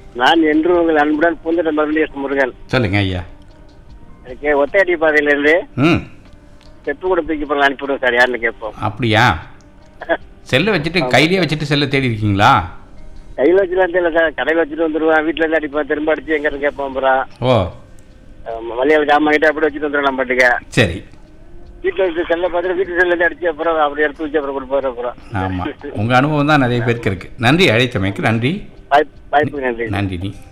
நான் என்று உங்கள் அன்புடன் பூந்தட மருந்தேஷ் முருகன் சொல்லுங்க ஐயா எனக்கு ஒத்தையடி பாதையில இருந்து ம் செப்பு கூட தூக்கி போல அனுப்பிவிடுவோம் சார் யாருன்னு கேட்போம் அப்படியா செல்லை வச்சுட்டு கையிலேயே வச்சுட்டு செல்லை தேடி இருக்கீங்களா கையில் வச்சுலாம் தெரியல சார் கடையில் வச்சுட்டு வந்துருவான் வீட்டில் இருந்து அடிப்பான் திரும்ப அடிச்சு எங்க இருந்து கேட்போம் அப்புறம் ஓ மலையாள ஜாமான் கிட்ட அப்படி வச்சுட்டு வந்துடலாம் பாட்டுக்க சரி வீட்டில் வச்சு செல்லை பார்த்துட்டு வீட்டு செல்ல இருந்து அடிச்சு அப்புறம் அப்படி எடுத்து வச்சு அப்புறம் கொடுப்பாரு அப்புறம் ஆமாம் உங்கள் அனுபவம் தான் நிறைய பேருக்கு இருக்குது நன்றி அழைத்தமைக்கு நன்றி வாய்ப்பு வாய்ப்பு நன்றி நன்றி நீ